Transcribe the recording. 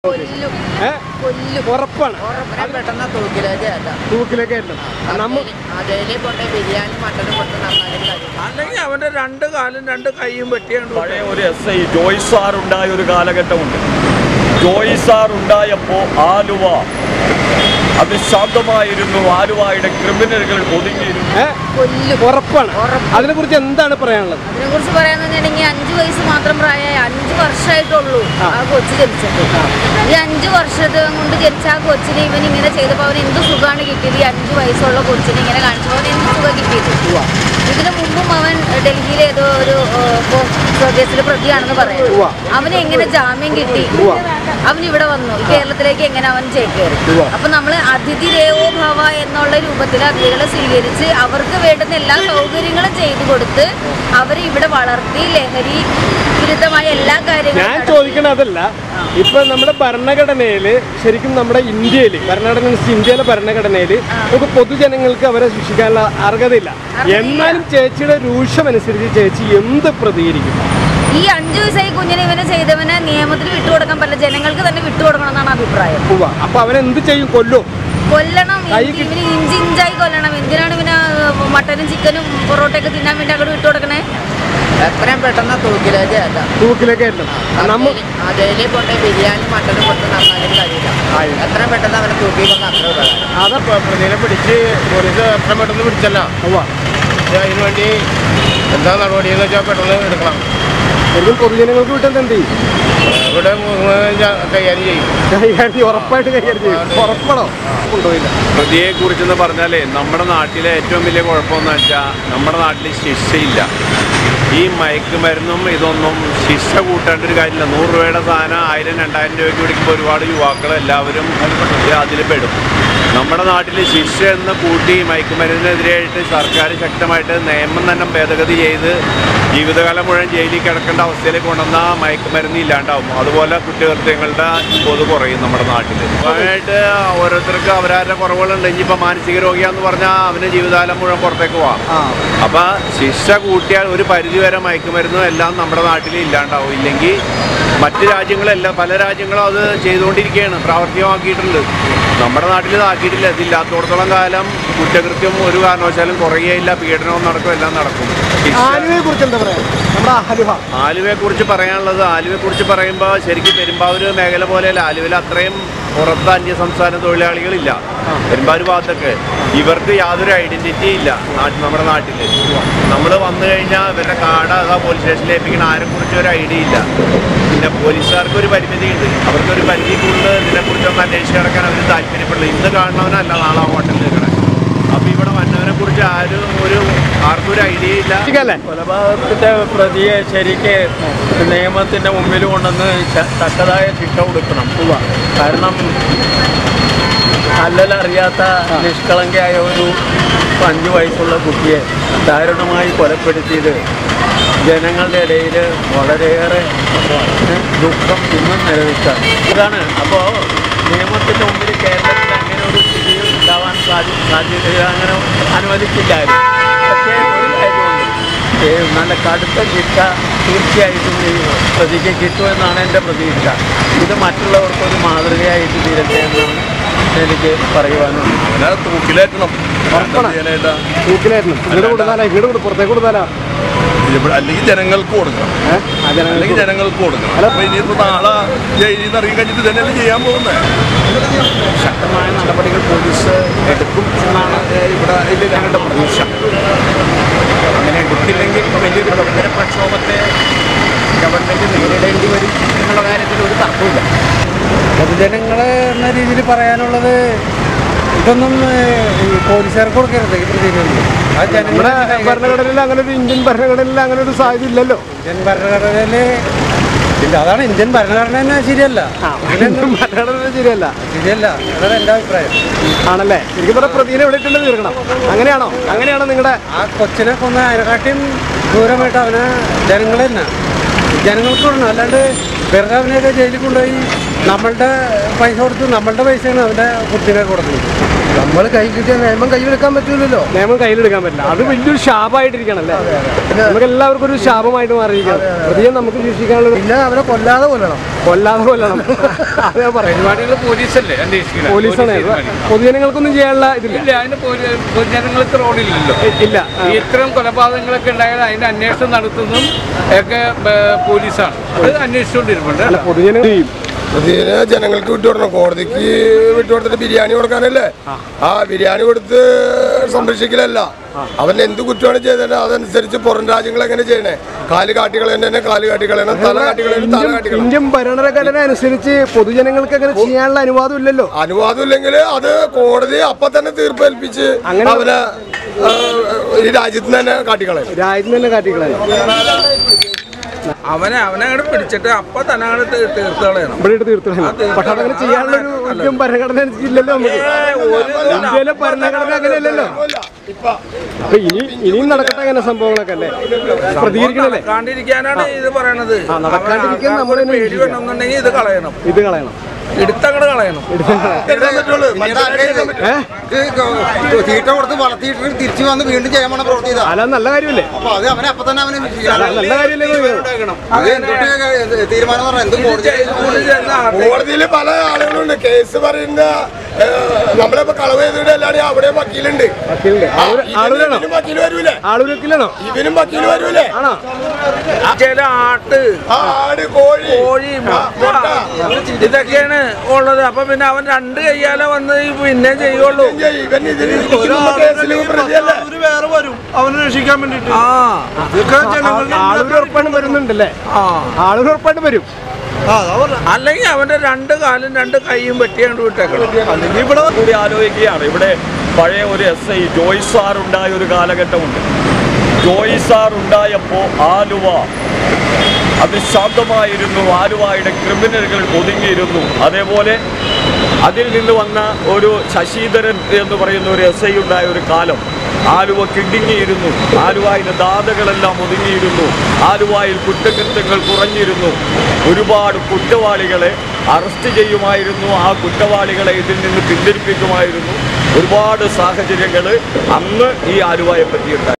കൊല്ലും ഏ കൊല്ലും ഉറപ്പാണ് എത്രയും പെട്ടെന്ന് തൂക്കിലേക്ക് കയറ്റാം തൂക്കിലേക്ക് കയറ്റണം നമ്മ ജയിലിൽ കൊണ്ട് ബിരിയാണി മട്ടനും കൊടുത്ത് നന്നായിട്ട് കഴിയും അല്ലെങ്കിൽ അവന്റെ രണ്ട് കാലും രണ്ട് കൈയും വെട്ടിയാണ് പഴയ ഒരു എസ് ഐ ജോയ് സാർ ഉണ്ടായ ഒരു കാലഘട്ടമുണ്ട് ജോയ് സാർ ഉണ്ടായപ്പോൾ ആലുവ അത് ശാന്തമായിരുന്നു ആലുവയുടെ ക്രിമിനലുകൾ ഒതുങ്ങിയിരുന്നു ഏ കൊല്ലും ഉറപ്പാണ് അതിനെ കുറിച്ച് എന്താണ് പറയാനുള്ളത് അതിനെ കുറിച്ച് പറയാന്നുണ്ടെങ്കിൽ അഞ്ചു വയസ്സ് മാത്രം പ്രായമായി അഞ്ചു വർഷമായിട്ടുള്ളൂ ആ കൊച്ചു ജനിച്ചിട്ട് ഈ അഞ്ചു വർഷത്തെ കൊണ്ട് ജനിച്ച ആ കൊച്ചിനെ ഇവൻ ഇങ്ങനെ ചെയ്തപ്പോൾ അവന് എന്ത് സുഖമാണ് കിട്ടിയത് ഈ അഞ്ചു വയസ്സുള്ള കൊച്ചിനെ ഇങ്ങനെ കാണിച്ചപ്പോൾ അവന് എന്ത് സുഖം കിട്ടിയത് ഇതിനു മുമ്പും അവൻ ഡൽഹിയിലെ ഏതോ ഒരു കേസിൽ പ്രതിയാണെന്ന് പറയാം ഉവ്വ. അവന് എങ്ങനെ ജാമ്യം കിട്ടി അവൻ ഇവിടെ വന്നു ഈ കേരളത്തിലേക്ക് എങ്ങനെ അവൻ ചേക്കേറി ഉവ്വ. അപ്പൊ നമ്മൾ അതിഥി ദേവോ ഭവ എന്നുള്ള രൂപത്തിൽ അതിഥികളെ സ്വീകരിച്ച് അവർക്ക് വേണ്ടുന്ന എല്ലാ സൗകര്യങ്ങളും ചെയ്തു കൊടുത്ത് അവരെ ഇവിടെ വളർത്തി ലഹരി വിരുദ്ധമായ എല്ലാ ഞാൻ കാര്യങ്ങളും ചോദിക്കണ അതല്ല ഇപ്പൊ നമ്മുടെ ഭരണഘടനയില് ശരിക്കും നമ്മുടെ ഇന്ത്യയില് ഭരണഘടന എന്ന് വെച്ചാൽ ഇന്ത്യയിലെ ഭരണഘടനയില് നമുക്ക് പൊതുജനങ്ങൾക്ക് അവരെ ശിക്ഷിക്കാനുള്ള അർഹതയില്ല എന്നാലും ചേച്ചിയുടെ രൂക്ഷം അനുസരിച്ച് ചേച്ചി എന്ത് പ്രതികരിക്കും ഈ അഞ്ചു വയസ്സായി കുഞ്ഞിനെ ഇവനെ ചെയ്തവനെ നിയമത്തിന് വിട്ടുകൊടുക്കാൻ പറ്റില്ല ജനങ്ങൾക്ക് തന്നെ വിട്ടുകൊടുക്കണം എന്നാണ് അഭിപ്രായം ഉവ്വ. അപ്പൊ അവനെന്ത് ചെയ്യും കൊല്ലോ കൊല്ലണം കൈ ഇഞ്ചി- ഇവന് ഇഞ്ചി ഇഞ്ചായി കൊല്ലണം എന്തിനാണ് ഇവന് മട്ടനും ചിക്കനും പൊറോട്ടയൊക്കെ തിന്നാൻ വേണ്ടി അങ്ങോട്ട് വിട്ടുകൊടുക്കണേ എത്രയും പെട്ടെന്ന് തൂക്കിലേക്ക് കയറ്റാം തൂക്കിലേക്ക് കയറ്റണം നമ്മ ആ ജയിലിൽ കൊണ്ട് ബിരിയാണി മട്ടനും കൊടുത്ത് നന്നായിട്ട് കഴിയില്ല എത്രയും പെട്ടെന്ന് അവനെ തൂക്കിക്കൊണ്ട് അത്ര ഉപകാരം അതാ പ്രതിനെ പിടിച്ച് പോലീസ് എത്ര പെട്ടെന്ന് പിടിച്ചല്ല ഉവ്വ. അതിനു വേണ്ടി എന്താ നടപടി എന്ന് വെച്ചാൽ പെട്ടെന്ന് എടുക്കണം ശരിക്കും പൊതുജനങ്ങൾക്ക് വിട്ടത് എന്ത് ചെയ്യും ഇവിടെ കൈകാര്യം ചെയ്യും കൈകാര്യം ഉറപ്പായിട്ട് കൈകാര്യം ചെയ്യും ഉറപ്പാണോ കൊണ്ടുപോയില്ല പ്രതിയെ കുറിച്ചെന്ന് പറഞ്ഞാലേ നമ്മുടെ നാട്ടിലെ ഏറ്റവും വലിയ കുഴപ്പമെന്ന് വെച്ചാൽ നമ്മുടെ നാട്ടിൽ ശിക്ഷയില്ല ഈ മയക്കുമരുന്നും ഇതൊന്നും ശിക്ഷ കൂട്ടേണ്ട ഒരു കാര്യമില്ല നൂറ് രൂപയുടെ സാധനം ആയിരം രണ്ടായിരം രൂപയ്ക്ക് പിടിക്കുമ്പോൾ ഒരുപാട് യുവാക്കൾ എല്ലാവരും അതിൽ പെടും നമ്മുടെ നാട്ടിൽ ശിക്ഷ എന്ന് കൂട്ടി മയക്കുമരുന്നിനെതിരായിട്ട് സർക്കാർ ശക്തമായിട്ട് നിയമം തന്നെ ഭേദഗതി ചെയ്ത് ജീവിതകാലം മുഴുവൻ ജയിലിൽ കിടക്കേണ്ട അവസ്ഥയിലേക്ക് കൊണ്ടുവന്ന മയക്കുമരുന്ന് ഇല്ലാണ്ടാവും അതുപോലെ കുറ്റകൃത്യങ്ങളുടെ പൊതു കുറയും നമ്മുടെ നാട്ടിൽ അതുമായിട്ട് ഓരോരുത്തർക്ക് അവരവരുടെ കുറവുകളുണ്ട് ഇനിയിപ്പോൾ മാനസിക രോഗിയാന്ന് പറഞ്ഞാൽ അവന് ജീവിതകാലം മുഴുവൻ പുറത്തേക്ക് പോവാം അപ്പൊ ശിക്ഷ കൂട്ടിയാൽ ഒരു പരിധി വരെ മയക്കുമരുന്നും എല്ലാം നമ്മുടെ നാട്ടിൽ ഇല്ലാണ്ടാവും ഇല്ലെങ്കിൽ മറ്റ് രാജ്യങ്ങളെല്ലാം പല രാജ്യങ്ങളും അത് ചെയ്തുകൊണ്ടിരിക്കുകയാണ് പ്രാവർത്തികമാക്കിയിട്ടുണ്ട് നമ്മുടെ നാട്ടിൽ ഇത് ആക്കിയിട്ടില്ല ഇതില്ലാത്തടത്തോളം കാലം കുറ്റകൃത്യം ഒരു കാരണവശാലും കുറയുകയില്ല പീഡനവും നടക്കും എല്ലാം നടക്കും ശിക്ഷ ആലുവയെ കുറിച്ച് എന്താ പറയാ നമ്മുടെ ആലുവ ആലുവയെ കുറിച്ച് പറയാനുള്ളത് ആലുവയെ കുറിച്ച് പറയുമ്പോൾ ശരിക്കും പെരുമ്പാവൂർ മേഖല പോലെയല്ല ആലുവയിൽ അത്രയും പുറത്ത് അന്യ സംസ്ഥാന തൊഴിലാളികളില്ല പെരുമ്പാവൂർ ഭാഗത്തൊക്കെ ഇവർക്ക് യാതൊരു ഐഡന്റിറ്റി ഇല്ല നാട്ടിൽ നമ്മുടെ നാട്ടിൽ നമ്മൾ വന്നു കഴിഞ്ഞാൽ ഇവരുടെ കാർഡ് അതാ പോലീസ് സ്റ്റേഷനിൽ ഏൽപ്പിക്കുന്ന ആരെ കുറിച്ച് ഒരു ഐഡിയ ഇല്ല പിന്നെ പോലീസുകാർക്ക് ഒരു പരിമിതിയുണ്ട് അവർക്കൊരു പരിധി കൂടുതൽ ഇതിനെക്കുറിച്ചൊന്നും അന്വേഷിച്ച് കിടക്കാൻ അവർ താല്പര്യപ്പെടില്ല ഇന്ന് കാണുന്നവനല്ല നാളെ ആ ഹോട്ടലിൽ നിൽക്കണേ അപ്പോൾ ഇവിടെ വന്നവനെ കുറിച്ച് ആരും ഒരു ആർക്കും ഒരു ഐഡിയ ഇല്ല ശരിക്കല്ലേ കൊലപാതകത്തിന്റെ പ്രതിയെ ശരിക്ക് നിയമത്തിന്റെ മുമ്പിൽ കൊണ്ടുവന്ന് ശ- തക്കതായ ശിക്ഷ കൊടുക്കണം കാരണം അല്ലലറിയാത്ത നിഷ്കളങ്കയായ ഒരു അഞ്ചു വയസ്സുള്ള കുട്ടിയെ ദാരുണമായി കൊലപ്പെടുത്തിയത് ജനങ്ങളുടെ ഇടയിൽ വളരെയേറെ ദുഃഖം ഇന്നും നിലനിൽക്കുകയാണ് ഇതാണ് അപ്പോൾ നിയമത്തിൻ്റെ മുമ്പിൽ കേരളത്തിൽ അങ്ങനെ ഒരു സ്ഥിതി ഉണ്ടാവാൻ സാധി സാധ്യത അങ്ങനെ അനുവദിക്കില്ലായിരുന്നു പക്ഷേ ഒരു കാര്യമുണ്ട് ഏ, നല്ല കടുത്ത ശിക്ഷ തീർച്ചയായിട്ടും ഈ പ്രതിക്ക് കിട്ടുമെന്നാണ് എൻ്റെ പ്രതീക്ഷ ഇത് മറ്റുള്ളവർക്ക് ഒരു മാതൃകയായിട്ട് തീരട്ടെ എന്നാണ് എനിക്ക് പറയുവാനുള്ളത് അവനെ തൂക്കിലേറ്റണം തൂക്കിലായിരുന്നു ഇങ്ങോട്ട് കൊടുത്താലാ ഇങ്ങോട്ട് കൊടു പുറത്തേക്ക് കൊടുത്താലാ അല്ലെങ്കിൽ ജനങ്ങൾക്ക് കൊടുക്കണം ഏഹ് ആ ജനങ്ങൾക്ക് അല്ലെങ്കിൽ ജനങ്ങൾക്ക് കൊടുക്കണം അല്ല. അപ്പൊ ഇനിയിപ്പോ നാളെ ജയിലിൽ നിന്ന് ഇറങ്ങി കഴിഞ്ഞിട്ട് തന്നെയല്ലേ ചെയ്യാൻ പോകുന്നത് ശക്തമായ നടപടികൾ പോലീസ് എടുക്കും എന്നാണ് ഏഹ്, ഇവിടെ ഇതിൽ ഞങ്ങളുടെ പ്രതീക്ഷ അങ്ങനെ എടുത്തില്ലെങ്കിൽ വലിയൊരു ഭക്തര പ്രക്ഷോഭത്തെ ഗവൺമെൻറ് നേരിടേണ്ടി വരും എന്നുള്ള കാര്യത്തിൽ ഒരു തർക്കമില്ല പൊതുജനങ്ങളെ എന്ന രീതിയിൽ പറയാനുള്ളത് ഇതൊന്നും ഏഹ്, ഈ പോലീസുകാർക്ക് കൊടുക്കരുത് ഈ പ്രതിനിധി അത് നമ്മുടെ ജനങ്ങളുടെ ഭരണഘടനയിൽ അങ്ങനെ ഒരു ഇന്ത്യൻ ഭരണഘടനയിൽ അങ്ങനെ ഒരു സാധ്യത ഇല്ലല്ലോ ഇന്ത്യൻ ഭരണഘടനയില് ഇല്ല അതാണ് ഇന്ത്യൻ ഭരണഘടന തന്നെ ശരിയല്ല ഇന്ത്യൻ ഭരണഘടന ശരിയല്ല ശരിയല്ല അതാണ് എൻ്റെ അഭിപ്രായം ആണല്ലേ ശരിക്കും പറഞ്ഞ പ്രതിനെ ഇവിടെ ഇട്ടുണ്ട് തീർക്കണം അങ്ങനെയാണോ അങ്ങനെയാണോ നിങ്ങളുടെ ആ കൊച്ചിനെ കൊന്ന അതിനെക്കാട്ടിയും ദൂരമായിട്ട് അവനെ ജനങ്ങൾ തന്നെ ജനങ്ങൾക്ക് വിടണം അല്ലാണ്ട് വെറുതെ അവനെയൊക്കെ ജയിലിൽ കൊണ്ടുപോയി നമ്മളുടെ പൈസ കൊടുത്ത് നമ്മളുടെ പൈസയാണ് അവൻ്റെ കുട്ടീനെ കൊടുക്കുന്നത് നമ്മൾ കൈ കിട്ടിയ നിയമം കൈവെടുക്കാൻ പറ്റൂലല്ലോ നിയമം കയ്യിലെടുക്കാൻ പറ്റില്ല അത് വലിയൊരു ശാപമായിട്ടിരിക്കണല്ലേ നമുക്ക് എല്ലാവർക്കും ഒരു ശാപമായിട്ട് മാറിയിരിക്കണം പ്രതിയെ നമുക്ക് ശിക്ഷിക്കാനുള്ള പിന്നെ അവരെ കൊല്ലാതെ കൊല്ലണം കൊല്ലാതെ കൊല്ലണം അതേ പറയും പരിപാടികൾ പോലീസല്ലേ അന്വേഷിക്കണം പോലീസാണ് പൊതുജനങ്ങൾക്കൊന്നും ചെയ്യാനുള്ള ഇതില്ല ഇല്ല അതിന് പൊതു- പൊതുജനങ്ങൾക്ക് റോഡില്ലല്ലോ ഇല്ല ആ. ഈ ഇത്തരം കൊലപാതകങ്ങളൊക്കെ ഉണ്ടായാൽ അതിന്റെ അന്വേഷണം നടത്തുന്നതും ഒക്കെ ഏ, പോലീസാണ് അത് അന്വേഷിച്ചുകൊണ്ടിരിപ്പുണ്ട് അല്ല പൊതുജനങ്ങൾ ചെയ്യും ഇതിന് ജനങ്ങൾക്ക് വിട്ടുകൊടുക്കണം കോടതിക്ക് വിട്ടുകൊടുത്തിട്ട് ബിരിയാണി കൊടുക്കാനല്ലേ ആ ബിരിയാണി കൊടുത്ത് സംരക്ഷിക്കലല്ല അവൻ എന്ത് കുറ്റമാണ് ചെയ്തത് അതനുസരിച്ച് പുറം രാജ്യങ്ങൾ എങ്ങനെ ചെയ്യണേ കാല് കാട്ടികളെ തന്നെ കാല് കാട്ടികളയണം തല കാട്ടികളയണം തല ഇന്ത്യൻ കാട്ടികളയണം ഇന്ത്യൻ ഭരണഘടന അനുസരിച്ച് പൊതുജനങ്ങൾക്ക് അങ്ങനെ ചെയ്യാനുള്ള അനുവാദം ഇല്ലല്ലോ അനുവാദം ഇല്ലെങ്കിൽ അത് കോടതി അപ്പൊ തന്നെ തീർപ്പ് ഏൽപ്പിച്ച് അങ്ങനെ- അവനെ ആ, ഈ രാജ്യത്ത് തന്നെ കാട്ടിക്കളയും രാജ്യം തന്നെ കാട്ടിക്കളാണ് അവനെ അവനെ അങ്ങോട്ട് പിടിച്ചിട്ട് അപ്പൊ തന്നെ അങ്ങോട്ട് തീർത്ത് കളയണം ഇവിടെ ഇട്ട് തീർത്തു പക്ഷെ അതങ്ങനെ ചെയ്യാനുള്ള ഒരു ഇന്ത്യൻ ഭരണഘടന അനുസരിച്ചില്ലല്ലോ നമുക്ക് ഇന്ത്യയിലെ ഭരണഘടന അങ്ങനെയല്ലല്ലോ അപ്പൊ ഇനി ഇനിയും നടക്കട്ടെ അങ്ങനെ സംഭവങ്ങളൊക്കെ അല്ലേ പ്രതികരിക്കണല്ലേ നടക്കാണ്ടിരിക്കാനാണ് ഇത് പറയണത് ആ, നടക്കാണ്ടിരിക്കാൻ അവന് നമ്മൾ തന്നെ പേടി ഇരിക്കുക. വേണമെന്നുണ്ടെങ്കിൽ ഇത് കളയണം ഇത് കളയണം എടുത്തങ്ങട് കളയണം ഏ തീറ്റ കൊടുത്ത് വളർത്തിയിട്ട് തിരിച്ചു വന്ന് വീണ്ടും ചെയ്യാൻ പോണ പ്രവൃത്തി ഇതാ അല്ല അത് നല്ല കാര്യമല്ലേ അപ്പൊ അത് അവനെ അപ്പൊ തന്നെ അവനെ അത് നല്ല കാര്യമല്ലേ ഇത്? അത് എന്തൊക്കെ തീരുമാനം പറഞ്ഞാൽ എന്തും കോടതി സ്കൂളിൽ ചെന്ന് ആദ്യം കോടതിയിൽ പല ആളുകളുണ്ട് കേസ് പറയുന്ന ഏ, നമ്മളിപ്പോ കളവ് ചെയ്തിട്ട് അല്ലാതെ അവിടെ വക്കീലുണ്ട് വക്കീലുണ്ട്. ആ, ആളൂര്- ഇവനും- ആളൂരാണോ? ഇവനും വക്കീല് വരൂലേ ആളൂരൊക്കില്ലാണോ ഇവനും വക്കീല് വരൂലേ ആണോ ചില ആട്ട് ആട് കോഴി കോഴി മുട്ട ഇതൊക്കെയാണ് ഉള്ളത് അപ്പൊ പിന്നെ അവൻ രണ്ട് കയ്യാലെ വന്ന് ഈ പിന്നെ ചെയ്യുള്ളൂ ഇവൻ ഇതിൽ ഇരിക്കുന്ന കേസിൽ പ്രതിയല്ലേ വേറെ വരും അവനെ രക്ഷിക്കാൻ വേണ്ടിട്ട് ആ ആളൂർ ഉറപ്പായിട്ട് വരുന്നുണ്ടല്ലേ ആ ആളൂർ ഉറപ്പായിട്ട് വരും അല്ലെങ്കിൽ അവന്റെ രണ്ട് കാലും രണ്ട് കൈയും വെട്ടിയാണ്ട് വിട്ടേക്കണം കൂടി ആലോചിക്കുകയാണ് ഇവിടെ പഴയ ഒരു എസ് ഐ ജോയ് സാർ ഉണ്ടായ ഒരു കാലഘട്ടമുണ്ട് ജോയ് സാർ ഉണ്ടായപ്പോൾ ആലുവ അത് ശാന്തമായിരുന്നു ആലുവയുടെ ക്രിമിനലുകൾ ഒതുങ്ങിയിരുന്നു അതേപോലെ അതിൽ നിന്ന് വന്ന ഒരു ശശീധരൻ എന്ന് പറയുന്ന ഒരു എസ് ഐ ഉണ്ടായ ഒരു കാലം ആലുവ കിടുങ്ങിയിരുന്നു ആലുവയിലെ ദാതകളെല്ലാം ഒതുങ്ങിയിരുന്നു ആലുവയിൽ കുറ്റകൃത്യങ്ങൾ കുറഞ്ഞിരുന്നു ഒരുപാട് കുറ്റവാളികളെ അറസ്റ്റ് ചെയ്യുമായിരുന്നു ആ കുറ്റവാളികളെ ഇതിൽ നിന്ന് പിന്തിരിപ്പിക്കുമായിരുന്നു ഒരുപാട് സാഹചര്യങ്ങൾ അന്ന് ഈ ആലുവയെ പറ്റിയുണ്ടായി